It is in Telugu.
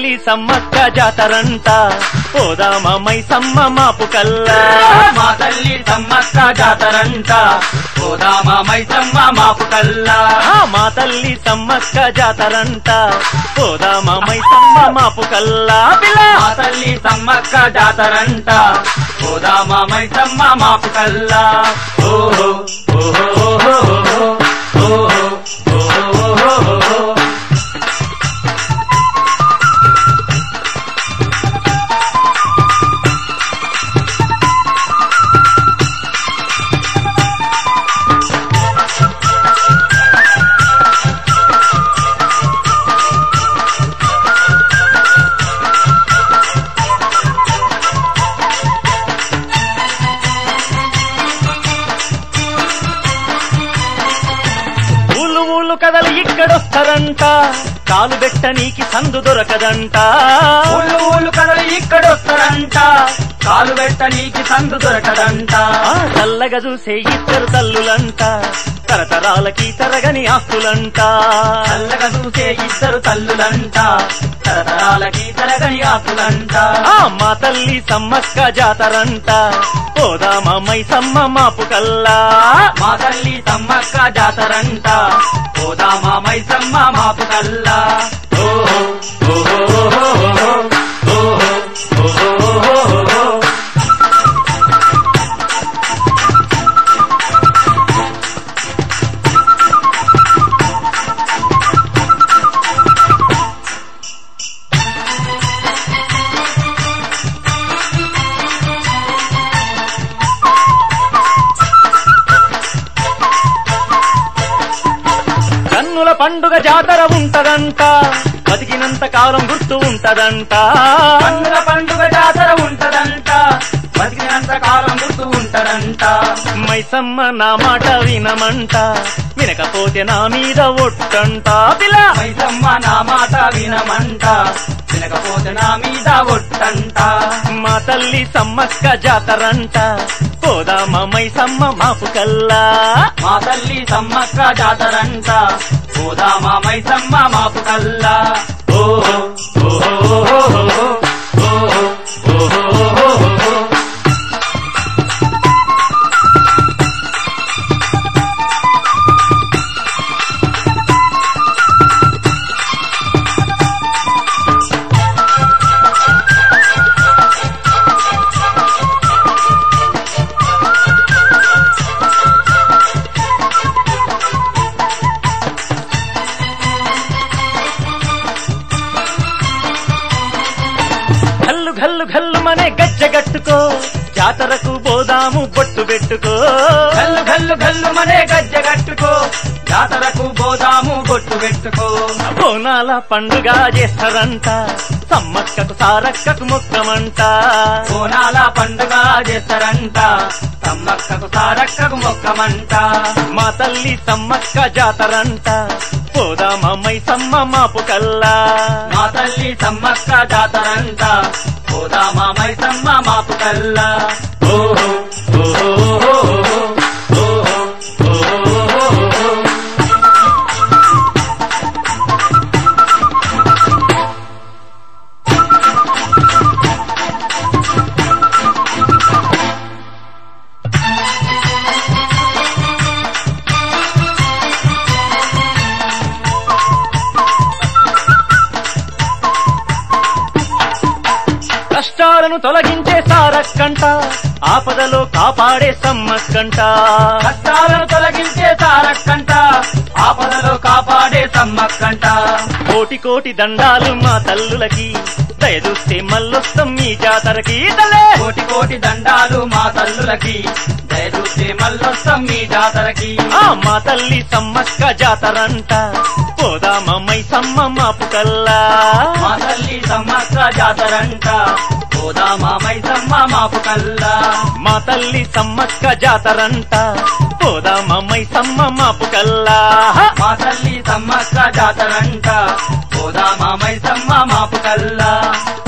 తల్లి సమ్మక్క జాతరంట పోదామా మైసమ్మ మాపు కల్లా మా తల్లి సమ్మక్క జాతరంట పోదామా మైసమ్మ మాపు కల్లా ఆ మా తల్లి సమ్మక్క జాతరంట పోదామా మైసమ్మ మాపు కల్లా పిల్ల మా తల్లి సమ్మక్క జాతరంట పోదామా మైసమ్మ మాపు కల్లా ఓహో ఓహో ఓహో ఓహో ఓహో ఓహో ఊళ్ళు ఊళ్ళు కదలు ఇక్కడొస్తారంట కాలు బెట్ట నీకి సందు దొరకదంట ఊళ్ళు ఊళ్ళు కదలు ఇక్కడొస్తారంట కాలు పెట్ట నీకి సందు దొరకదంట ఆ చల్లగా చూసే ఇద్దరు తల్లులంట తరతరాలకి తరగని ఆస్తులంట చల్లగా చూసే ఇద్దరు తల్లులంట తరతరాలకి తరగని ఆకులంట ఆ మా తల్లి సమ్మక్క జాతరంట పోదామా మైసమ్మ మాపు కల్లా మా తల్లి సమ్మక్క జాతరంట పోదామా మైసమ్మ మాపు కల్లా ఓహో ఓహో ఓహో ఓహో ఓహో ఓహో కన్నుల పండుగ జాతర ఉంటదంట బతికినంత కాలం గుర్తు ఉంటదంట కన్నుల పండుగ జాతర ఉంటదంట బతికినంత కాలం గుర్తు ఉంటదంట మైసమ్మ నా మాట వినమంట వినకపోతే నా మీద ఒట్టంట పిల్ల మైసమ్మ నా మాట వినమంట వినకపోతే నా మీద ఒట్టంట మా తల్లి సమ్మక్క జాతరంట పోదామా మైసమ్మ మాపు కల్లా మా తల్లి సమ్మక్క జాతరంట పోదామా మైసమ్మ మాపు కల్లా ఓహో ఓహో ఓహో ఓహో ఓహో ఓహో గల్లు గల్లు గల్లు మనే గజ్జగట్టుకో జాతరకు పోదాము బొట్టు పెట్టుకో గల్లు గల్లు గల్లు మనే గజ్జె కట్టుకో జాతరకు పోదాము బొట్టు పెట్టుకో బోనాల పండుగ చేస్తారంట సమ్మక్కకు సారక్కకు మొక్కమంట బోనాల పండుగ చేస్తారంట సమ్మక్కకు సారక్కకు మొక్కమంట మా తల్లి సమ్మక్క జాతరంట పోదామా మైసమ్మ మాపు కల్లా మా తల్లి సమ్మక్క జాతరంట పోదామా మైసమ్మ మాపు కల్లా ఓహో ఓహో ఓహో ఓహో ఓహో ఓహో కష్టాలను తొలగించే సారక్కంట ఆపదలో కాపాడే సమ్మక్కంట కష్టాలను తొలగించే తారక్కంట ఆపదలో కాపాడే సమ్మక్కంట కోటి కోటి దండాలు మా తల్లులకి దయదూస్తే మల్లొస్తాం మీ జాతరకి తల్లే కోటి కోటి దండాలు మా తల్లులకి దయచూస్తే మల్లొస్తాం మీ జాతరకి ఆ మా తల్లి సమ్మక్క జాతరంట పోదామా మైసమ్మ మాపు కల్లా మా తల్లి సమ్మక్క జాతరంట పోదామా మైసమ్మ మాపు కల్లా మా తల్లి సమ్మక్క జాతరంట పోదామా మైసమ్మ మాపు కల్లా మా తల్లి సమ్మక్క జాతరంట పోదామా మైసమ్మ మాపు కల్లా